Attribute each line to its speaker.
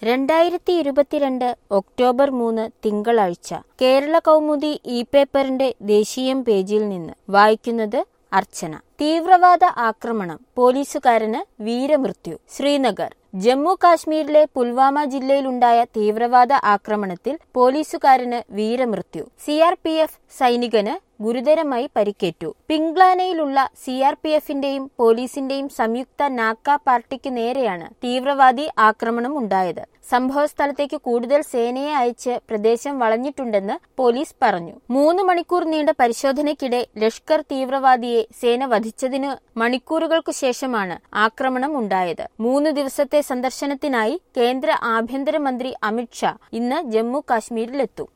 Speaker 1: രണ്ടായിരത്തി ഇരുപത്തിരണ്ട് ഒക്ടോബർ മൂന്ന് തിങ്കളാഴ്ച കേരള കൗമുദി ഇ പേപ്പറിന്റെ ദേശീയം പേജിൽ നിന്ന് വായിക്കുന്നത് അർച്ചന തീവ്രവാദ ആക്രമണം പോലീസുകാരന് വീരമൃത്യു ശ്രീനഗർ ജമ്മു കാശ്മീരിലെ പുൽവാമ ജില്ലയിലുണ്ടായ തീവ്രവാദ ആക്രമണത്തിൽ പോലീസുകാരന് വീരമൃത്യു സിആർപിഎഫ് സൈനികന് ഗുരുതരമായി പരിക്കേറ്റു പിംഗ്ലാനയിലുള്ള സിആർപിഎഫിന്റെയും പോലീസിന്റെയും സംയുക്ത നാക്ക പാർട്ടിക്ക് നേരെയാണ് തീവ്രവാദി ആക്രമണം ഉണ്ടായത് സംഭവസ്ഥലത്തേക്ക് കൂടുതൽ സേനയെ അയച്ച് പ്രദേശം വളഞ്ഞിട്ടുണ്ടെന്ന് പോലീസ് പറഞ്ഞു മൂന്ന് മണിക്കൂർ നീണ്ട പരിശോധനയ്ക്കിടെ ലഷ്കർ തീവ്രവാദിയെ സേന വധിച്ചതിന് മണിക്കൂറുകൾക്കു ശേഷമാണ് ആക്രമണം ഉണ്ടായത് മൂന്ന് ദിവസത്തെ സന്ദർശനത്തിനായി കേന്ദ്ര ആഭ്യന്തരമന്ത്രി അമിത്ഷാ ഇന്ന് ജമ്മു കാശ്മീരിലെത്തും